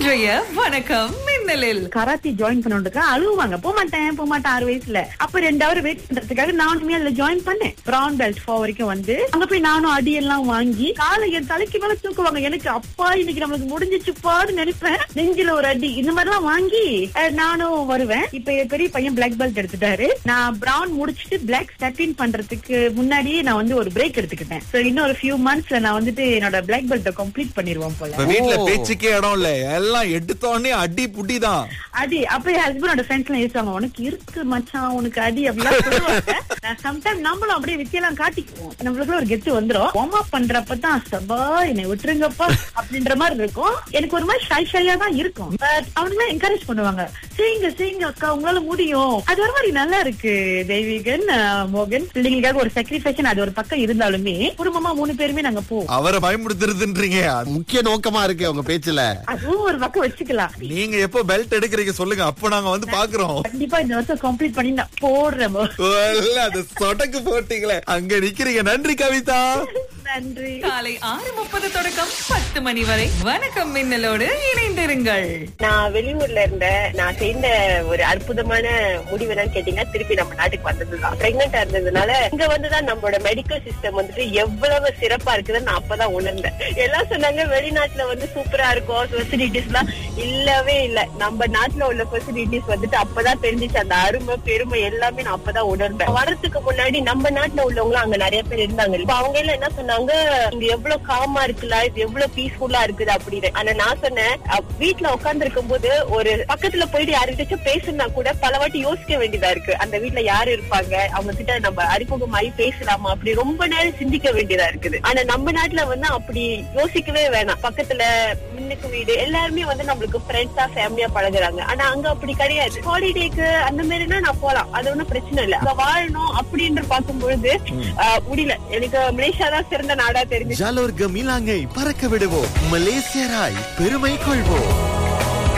இன்றைய வணக்கம் மின்னலில் karate join பண்ணணுக்கு அழுவாங்க போக மாட்டேன் போக மாட்டேன் ஆறு வயசுல அப்ப ரெண்டு ஹவர் வெயிட் பண்றதுக்காக நானுமே அதுல ஜாயின் பண்ணேன் ப்ரான் பெல்ட் ஃபோர் வரைக்கும் வந்து அங்க போய் நானும் அடி எல்லாம் வாங்கி காலை என் தலைக்கு மேல தூக்குவாங்க எனக்கு அப்பா இன்னைக்கு நம்மளுக்கு முடிஞ்சிச்சுப்பான்னு நினைப்பேன் நெஞ்சில ஒரு அடி இந்த மாதிரி எல்லாம் வாங்கி அஹ், நானும் வருவேன் இப்ப என் பெரிய பையன் பிளாக் பெல்ட் எடுத்துட்டாரு நான் பிரவுன் முடிச்சிட்டு பிளாக் ஸ்டெப்பின் பண்றதுக்கு முன்னாடியே நான் வந்து ஒரு பிரேக் எடுத்துக்கிட்டேன் சோ இன்னும் ஒரு ஃபியூ மந்த்ஸ்ல நான் வந்துட்டு என்னோட பிளாக் பெல்ட்டை கம்ப்ளீட் பண்ணிருவோம் போல இப்ப வீட்ல ஓ. பேச்சுக்கே இடம் இல்ல எல்லாம் எடுத்தோடனே அடி புட்டி தான் அடி அப்ப என் ஹஸ்பண்டோட ஃப்ரெண்ட்ஸ் எல்லாம் யோசிச்சாங்க உனக்கு இருக்கு மச்சான் உனக்கு அடி அப்படிலாம் சொல்லுவாங்க நான் சம்டைம் நம்மளும் அப்படியே வித்தியெல்லாம் காட்டிக்குவோம் நம்மளுக்கு ஒரு கெத்து வந்துரும் வார்ம் அப் பண்றப்பதான் சபா என்னை விட்டுருங்கப்பா அப்படின்ற மாதிரி இருக்கும் எனக்கு ஒரு மாதிரி ஷை ஷையா தான் இருக்கும் பட் அவனுங்க என்கரேஜ் பண்ணுவாங்க செய்யுங்க செய்யுங்க அக்கா உங்களால முடியும் அது ஒரு மாதிரி நல்லா இருக்கு தெய்வீகன் அஹ், மோகன் பிள்ளைங்களுக்காக ஒரு சாக்ரிஃபைஷன் அது ஒரு பக்கம் இருந்தாலுமே குடும்பமா மூணு பேருமே நாங்க போவோம் அவரை பயமுடுத்துறதுன்றீங்க முக்கிய நோக்கமா இருக்கு உங்க பேச்சுல அதுவும் ஒரு பக்கம் வச்சுக்கலாம் நீங்க எப்போ பெல்ட் எடுக்கிறீங்க சொல்லுங்க அப்ப நாங்க வந்து பாக்குறோம் கண்டிப்பா இந்த வருஷம் கம்ப்ளீட் பண்ணி நான் போடுறேன் மோ. இல்ல, அது சொடக்கு போட்டீங்களே அங்க நிக்கிறீங்க நன்றி கவிதா நன்றி காலை ஆறு முப்பது தொடக்கம் பத்து மணி வரை வணக்கம் மின்னலோடு இணைந்திருங்கள் நான் வெளியூர்ல இருந்தேன் நான் செய்த ஒரு அற்புதமான முடிவு என்னன்னு கேட்டீங்கன்னா திருப்பி நம்ம நாட்டுக்கு வந்ததுதான் பிரெக்னெண்டா இருந்ததுனால இங்க வந்துதான் நம்மளோட மெடிக்கல் சிஸ்டம் வந்துட்டு எவ்வளவு சிறப்பா இருக்குதுன்னு நான் அப்பதான் உணர்ந்தேன் எல்லாம் சொன்னாங்க வெளிநாட்டுல வந்து சூப்பரா இருக்கும் ஃபெசிலிட்டிஸ் எல்லாம் இல்லவே இல்ல நம்ம நாட்டுல உள்ள ஃபெசிலிட்டிஸ் வந்துட்டு அப்பதான் தெரிஞ்சுச்சு அந்த அருமை பெருமை எல்லாமே நான் அப்பதான் உணர்ந்தேன் வரதுக்கு முன்னாடி நம்ம நாட்டுல உள்ளவங்களும் அங்க நிறைய பேர் இருந்தாங்க இப்ப அவங்க எல்லாம் என்ன சொன்னாங்க இங்க எவ்வளவு காமா இருக்குல்ல இது எவ்வளவு பீஸ்ஃபுல்லா இருக்குது அப்படின்னு ஆனா நான் சொன்னேன் அஹ், வீட்ல உட்கார்ந்து இருக்கும் போது ஒரு பக்கத்துல போயிட்டு யாருக்கிட்டாச்சும் பேசுனா கூட பல வாட்டி யோசிக்க வேண்டியதா இருக்கு அந்த வீட்ல யாரு இருப்பாங்க அவங்க கிட்ட நம்ம அறிமுகமாயி பேசலாமா அப்படி ரொம்ப நேரம் சிந்திக்க வேண்டியதா இருக்குது ஆனா நம்ம நாட்டுல வந்து அப்படி யோசிக்கவே வேணாம் பக்கத்துல முன்னுக்கு வீடு எல்லாருமே வந்து நம்மளுக்கு ஃப்ரெண்ட்ஸா ஃபேமிலியா பழகுறாங்க ஆனா அங்க அப்படி கிடையாது ஹாலிடேக்கு அந்த மாதிரினா நான் போலாம் அது ஒண்ணும் பிரச்சனை இல்ல அங்க வாழணும் அப்படின்னு பார்க்கும்பொழுது அஹ், முடியல எனக்கு மலேசியா தான் சிறந்த நாடா தெரிஞ்சு ஜாலோர் கமிலாங்கை பறக்க விடுவோம் மலேசியராய் பெருமை கொள்வோம்